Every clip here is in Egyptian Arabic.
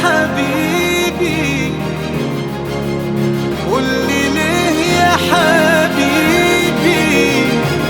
حبيبي قولي ليه يا حبيبي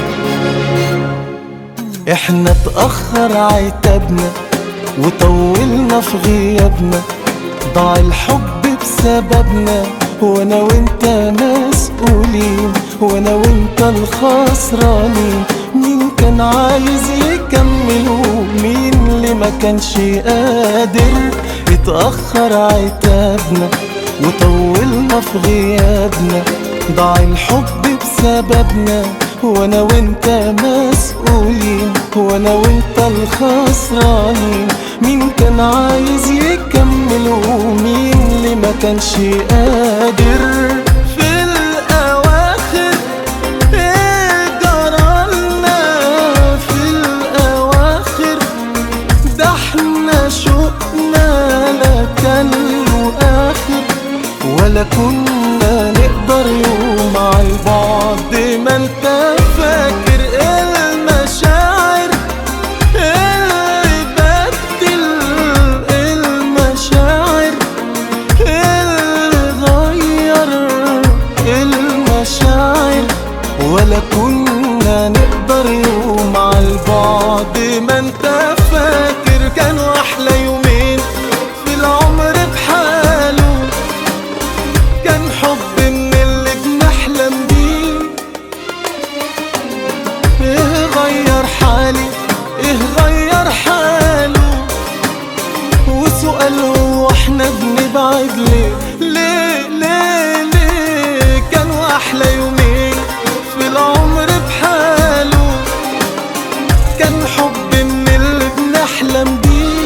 احنا اتأخر عتابنا وطولنا في غيابنا ضاع الحب بسببنا وانا وانت مسؤولين وانا وانت الخسرانين مين كان عايز يكمل ومين اللي ما كانش قادر اتأخر عتابنا وطولنا في غيابنا ضاع الحب بسببنا وانا وانت مسؤولين وانا وانت الخسرانين مين كان عايز يكمل ومين اللي ما كانش قادر في الاواخر ايه جرالنا في الاواخر ده احنا شوقنا لا كان له اخر ولا كنا نقدر يوم على البعد ما انت فاكر المشاعر اللي بدل المشاعر اللي غير المشاعر ولا كنا نقدر يوم على البعد ما انت فاكر كانوا احلى يومين في العمر بحاله كان حب من اللي بنحلم بيه ايه غير حالي ايه غير حاله وسؤال هو احنا بنبعد ليه ليه ليه ليه كانوا احلى يومين في العمر بحاله كان حب من اللي بنحلم بيه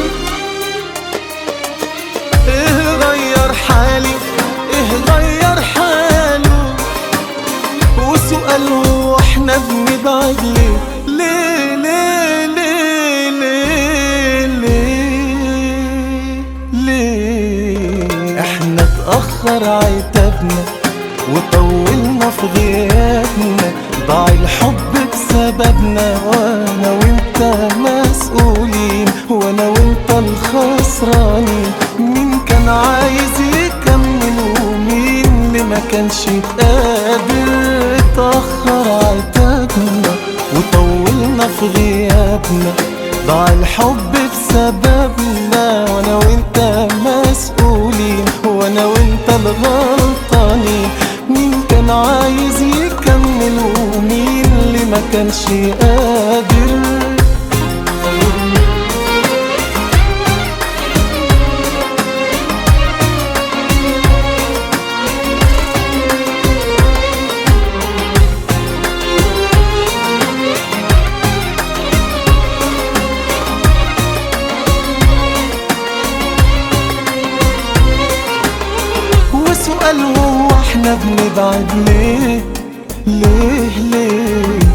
ايه غير حالي ايه غير حاله وسؤال هو احنا بنبعد ليه ليه ليه ليه ليه ليه ليه احنا اتأخر عتابنا وطولنا في غيابنا ضاع الحب بسببنا وانا وانت مسؤولين وانا وانت الخسرانين مين كان عايز يكمل ومين اللي ما كانش قادر اتأخر عتابنا وطولنا في غيابنا ضاع الحب بسببنا وانا وانت مسؤولين وانا وانت الغلطانين مين كان عايز يكمل ومين اللي ما كانش قادر وسؤال هو احنا بنبعد ليه ليه ليه